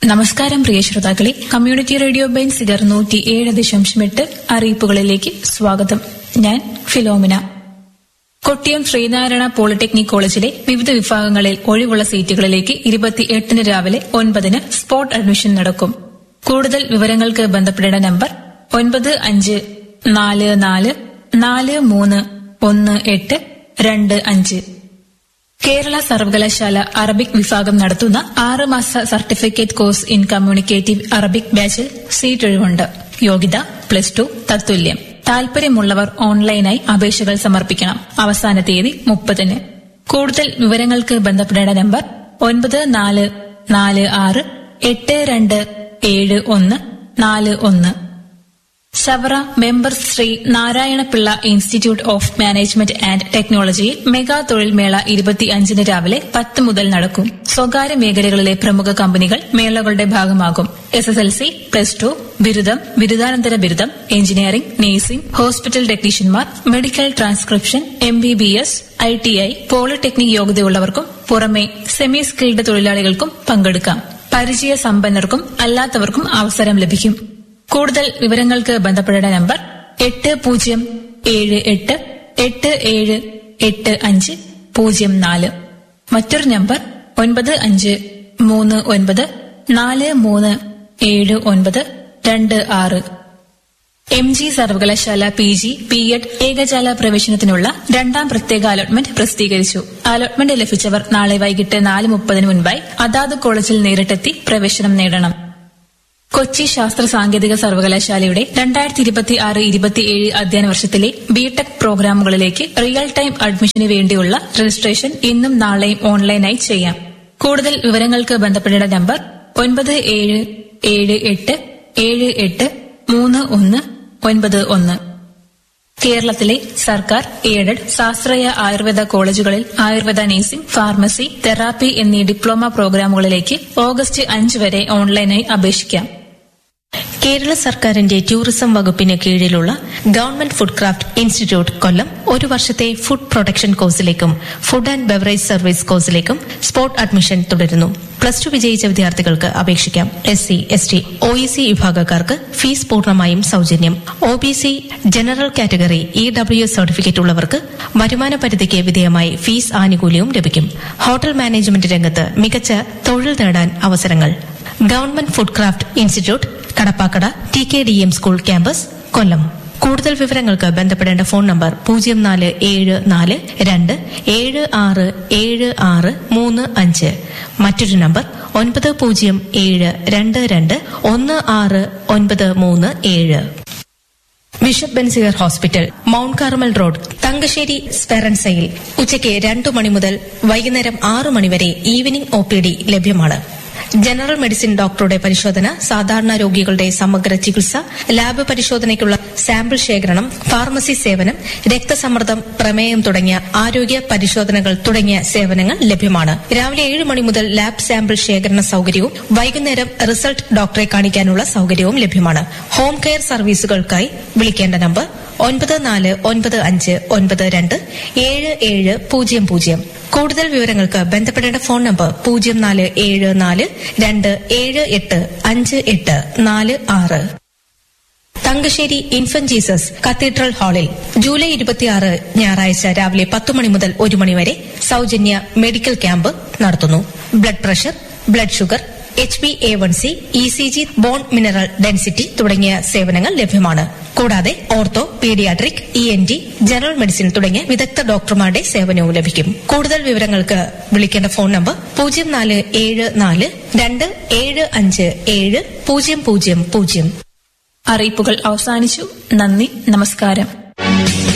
നമസ്കാരം പ്രിയ ശ്രോതാക്കളെ community radio Benziger നൂറ്റി ഏഴ് ദശാംശം എട്ട് അറിയിപ്പുകളിലേക്ക് സ്വാഗതം ഞാൻ ഫിലോമിന കൊട്ടിയം ശ്രീനാരായണ പോളിടെക്നിക് കോളേജിലെ വിവിധ വിഭാഗങ്ങളിൽ ഒഴിവുള്ള സീറ്റുകളിലേക്ക് ഇരുപത്തിയെട്ടിന് രാവിലെ ഒൻപതിന് സ്പോട്ട് അഡ്മിഷൻ നടക്കും കൂടുതൽ വിവരങ്ങൾക്ക് ബന്ധപ്പെടേണ്ട നമ്പർ ഒൻപത് അഞ്ച് നാല് നാല് നാല് മൂന്ന് ഒന്ന് എട്ട് രണ്ട് അഞ്ച് കേരള സർവകലാശാല അറബിക് വിഭാഗം നടത്തുന്ന ആറ് മാസ certificate course in communicative Arabic ബാച്ചിൽ സീറ്റ് ഒഴിവുണ്ട് യോഗ്യത പ്ലസ് ടു തത്തുല്യം താൽപര്യമുള്ളവർ ഓൺലൈനായി അപേക്ഷകൾ സമർപ്പിക്കണം അവസാന തീയതി മുപ്പതിന് കൂടുതൽ വിവരങ്ങൾക്ക് ബന്ധപ്പെടേണ്ട നമ്പർ ഒൻപത് നാല് നാല് ആറ് എട്ട് രണ്ട് ഏഴ് ഒന്ന് നാല് ഒന്ന് സവറ member Shri Narayanapillai institute of management and ടെക്നോളജിയിൽ മെഗാ തൊഴിൽ മേള ഇരുപത്തിയഞ്ചിന് രാവിലെ പത്ത് മുതൽ നടക്കും സ്വകാര്യ മേഖലകളിലെ പ്രമുഖ കമ്പനികൾ മേളകളുടെ ഭാഗമാകും S S L C plus two ബിരുദം ബിരുദാനന്തര ബിരുദം എഞ്ചിനീയറിംഗ് നഴ്സിംഗ് ഹോസ്പിറ്റൽ ടെക്നീഷ്യന്മാർ medical transcription M B B S I T I polytechnic യോഗ്യതയുള്ളവർക്കും പുറമെ സെമി സ്കിൽഡ് തൊഴിലാളികൾക്കും പങ്കെടുക്കാം പരിചയ സമ്പന്നർക്കും അല്ലാത്തവർക്കും അവസരം ലഭിക്കും കൂടുതൽ വിവരങ്ങൾക്ക് ബന്ധപ്പെടേണ്ട നമ്പർ എട്ട് പൂജ്യം ഏഴ് എട്ട് എട്ട് ഏഴ് എട്ട് അഞ്ച് പൂജ്യം നാല് മറ്റൊരു നമ്പർ ഒൻപത് അഞ്ച് മൂന്ന് ഒൻപത് നാല് മൂന്ന് ഏഴ് ഒൻപത് രണ്ട് ആറ് എം ജി സർവകലാശാല പി ജി പി എഡ് ഏകജാല പ്രവേശനത്തിനുള്ള രണ്ടാം പ്രത്യേക അലോട്ട്മെന്റ് പ്രസിദ്ധീകരിച്ചു അലോട്ട്മെന്റ് ലഭിച്ചവർ നാളെ വൈകിട്ട് നാല് മുപ്പതിന് മുൻപായി അതാത് കോളേജിൽ നേരിട്ടെത്തി പ്രവേശനം നേടണം കൊച്ചി ശാസ്ത്ര സാങ്കേതിക സർവകലാശാലയുടെ രണ്ടായിരത്തി ഇരുപത്തി ആറ് ഇരുപത്തിയേഴ് അധ്യയന വർഷത്തിലെ ബിടെക് പ്രോഗ്രാമുകളിലേക്ക് റിയൽ ടൈം അഡ്മിഷന് വേണ്ടിയുള്ള രജിസ്ട്രേഷൻ ഇന്നും നാളെയും ഓൺലൈനായി ചെയ്യാം കൂടുതൽ വിവരങ്ങൾക്ക് ബന്ധപ്പെടേണ്ട നമ്പർ ഒൻപത് ഏഴ് ഏഴ് എട്ട് ഏഴ് എട്ട് മൂന്ന് ഒന്ന് ഒൻപത് ഒന്ന് കേരളത്തിലെ സർക്കാർ എയ്ഡഡ് ശാസ്ത്രീയ ആയുർവേദ കോളേജുകളിൽ ആയുർവേദ നഴ്സിംഗ് ഫാർമസി തെറാപ്പി എന്നീ ഡിപ്ലോമ പ്രോഗ്രാമുകളിലേക്ക് ഓഗസ്റ്റ് അഞ്ച് വരെ ഓൺലൈനായി അപേക്ഷിക്കാം കേരള സർക്കാരിന്റെ ടൂറിസം വകുപ്പിന് കീഴിലുള്ള government food craft institute Kollam ഒരു വർഷത്തെ ഫുഡ് പ്രൊട്ടക്ഷൻ കോഴ്സിലേക്കും ഫുഡ് ആൻഡ് ബെവറേജ് സർവീസ് കോഴ്സിലേക്കും സ്പോട്ട് അഡ്മിഷൻ തുടരുന്നു പ്ലസ് ടു വിജയിച്ച വിദ്യാർത്ഥികൾക്ക് അപേക്ഷിക്കാം S C S T O E C വിഭാഗക്കാർക്ക് ഫീസ് പൂർണ്ണമായും സൌജന്യം O B C general category E W certificate ഉള്ളവർക്ക് വരുമാന പരിധിക്ക് വിധേയമായി ഫീസ് ആനുകൂല്യവും ലഭിക്കും ഹോട്ടൽ മാനേജ്മെന്റ് രംഗത്ത് മികച്ച തൊഴിൽ നേടാൻ അവസരങ്ങൾ government food craft institute Kadappakada T K D M school campus Kollam കൂടുതൽ വിവരങ്ങൾക്ക് ബന്ധപ്പെടേണ്ട ഫോൺ നമ്പർ പൂജ്യം നാല് ഏഴ് നാല് രണ്ട് ഏഴ് ആറ് ഏഴ് ആറ് മൂന്ന് അഞ്ച് മറ്റൊരു നമ്പർ ഒൻപത് പൂജ്യം ഏഴ് രണ്ട് രണ്ട് ഒന്ന് ആറ് ഒൻപത് മൂന്ന് ഏഴ് bishop Benziger hospital mount Carmel road Thankassery സ്പെറൻസയിൽ ഉച്ചയ്ക്ക് രണ്ടു മണി മുതൽ വൈകുന്നേരം ആറു മണിവരെ ഈവനിംഗ് ഒ പി ഡി ലഭ്യമാണ് ജനറൽ മെഡിസിൻ ഡോക്ടറുടെ പരിശോധന സാധാരണ രോഗികളുടെ സമഗ്ര ചികിത്സ ലാബ് പരിശോധനയ്ക്കുള്ള സാമ്പിൾ ശേഖരണം ഫാർമസി സേവനം രക്തസമ്മർദ്ദം പ്രമേയം തുടങ്ങിയ ആരോഗ്യ പരിശോധനകൾ തുടങ്ങിയ സേവനങ്ങൾ ലഭ്യമാണ് രാവിലെ ഏഴ് മണി മുതൽ ലാബ് സാമ്പിൾ ശേഖരണ സൌകര്യവും വൈകുന്നേരം റിസൾട്ട് ഡോക്ടറെ കാണിക്കാനുള്ള സൌകര്യവും ലഭ്യമാണ് ഹോം കെയർ സർവീസുകൾക്കായി വിളിക്കേണ്ട നമ്പർ ഒൻപത് നാല് ഒൻപത് അഞ്ച് ഒൻപത് രണ്ട് ഏഴ് ഏഴ് പൂജ്യം പൂജ്യം കൂടുതൽ വിവരങ്ങൾക്ക് ബന്ധപ്പെടേണ്ട ഫോൺ നമ്പർ പൂജ്യം നാല് ഏഴ് നാല് രണ്ട് ഏഴ് എട്ട് അഞ്ച് എട്ട് നാല് ആറ് തങ്കശ്ശേരി ഇൻഫന്റ് ജീസസ് കത്തീഡ്രൽ ഹാളിൽ ജൂലൈ ഇരുപത്തിയാറ് ഞായറാഴ്ച രാവിലെ പത്ത് മണി മുതൽ ഒരു മണിവരെ സൌജന്യ മെഡിക്കൽ ക്യാമ്പ് നടത്തുന്നു blood pressure blood sugar H B A one C E C G bone mineral density തുടങ്ങിയ സേവനങ്ങൾ ലഭ്യമാണ് കൂടാതെ ortho paediatric E N T general medicine തുടങ്ങിയ വിദഗ്ധ ഡോക്ടർമാരുടെ സേവനവും ലഭിക്കും കൂടുതൽ വിവരങ്ങൾക്ക് വിളിക്കേണ്ട ഫോൺ നമ്പർ പൂജ്യം നാല് ഏഴ് നാല് രണ്ട് ഏഴ് അഞ്ച് ഏഴ് പൂജ്യം പൂജ്യം പൂജ്യം അറിയിപ്പുകൾ അവസാനിച്ചു നന്ദി നമസ്കാരം